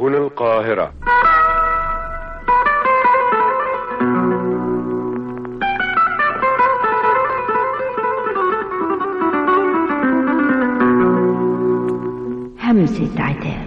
هنا القاهرة همسة عتاب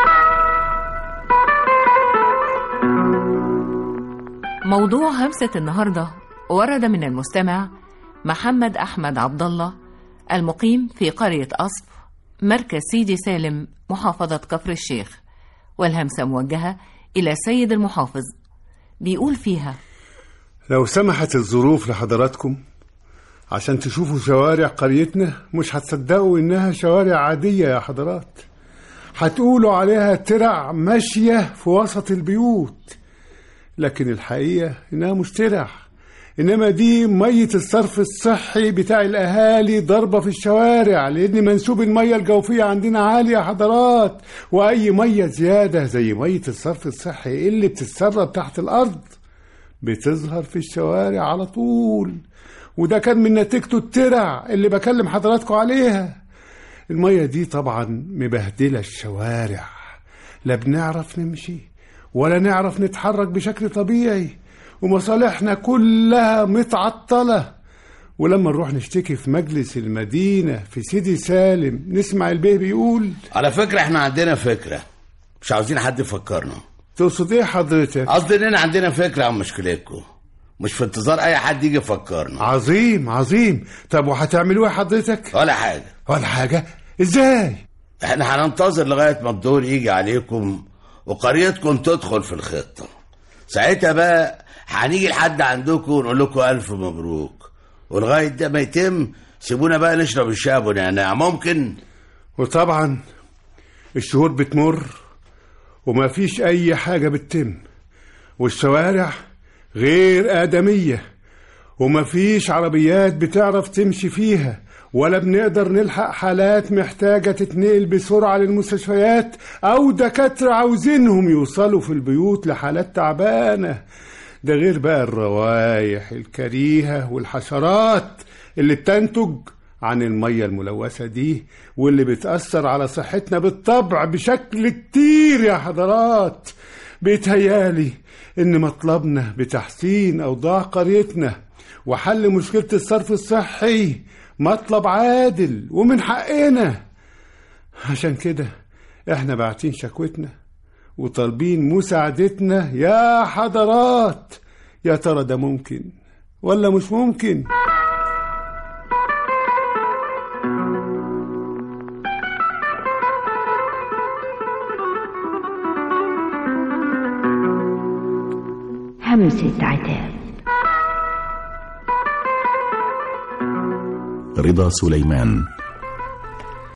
موضوع همسة النهاردة ورد من المستمع محمد أحمد عبد الله المقيم في قرية أصف مركز سيدي سالم محافظة كفر الشيخ والهمسة موجهة إلى سيد المحافظ بيقول فيها لو سمحت الظروف لحضراتكم عشان تشوفوا شوارع قريتنا مش هتصدقوا إنها شوارع عادية يا حضرات هتقولوا عليها ترع ماشية في وسط البيوت لكن الحقيقة إنها مش ترع إنما دي مية الصرف الصحي بتاع الأهالي ضربة في الشوارع لأن منسوب المية الجوفية عندنا عالي يا حضرات وأي مية زيادة زي مية الصرف الصحي اللي بتتسرب تحت الأرض بتظهر في الشوارع على طول وده كان من نتيجته الترع اللي بكلم حضراتكم عليها المية دي طبعا مبهدلة الشوارع لا بنعرف نمشي ولا نعرف نتحرك بشكل طبيعي ومصالحنا كلها متعطلة ولما نروح نشتكي في مجلس المدينة في سيدي سالم نسمع البيه بيقول على فكرة احنا عندنا فكرة مش عاوزين حد يفكرنا تقصد ايه حضرتك قصدي اننا عندنا فكرة عن مشكلتكم مش في انتظار اي حد يجي يفكرنا عظيم عظيم طب وهتعملوا ايه حضرتك ولا حاجة ولا حاجة ازاي احنا هننتظر لغاية ما الدور يجي عليكم وقريتكم تدخل في الخطة ساعتها بقى هنيجي لحد عندكم ونقول لكم ألف مبروك ولغاية ده ما يتم سيبونا بقى نشرب الشاي ونعناع ممكن وطبعا الشهور بتمر وما فيش أي حاجة بتتم والشوارع غير آدمية وما فيش عربيات بتعرف تمشي فيها ولا بنقدر نلحق حالات محتاجة تتنقل بسرعة للمستشفيات أو دكاترة عاوزينهم يوصلوا في البيوت لحالات تعبانة ده غير بقى الروايح الكريهة والحشرات اللي بتنتج عن المية الملوثة دي واللي بتأثر على صحتنا بالطبع بشكل كتير يا حضرات بيتهيالي إن مطلبنا بتحسين أوضاع قريتنا وحل مشكلة الصرف الصحي مطلب عادل ومن حقنا عشان كده احنا باعتين شكوتنا وطالبين مساعدتنا يا حضرات يا ترى ده ممكن ولا مش ممكن همسة عتاب رضا سليمان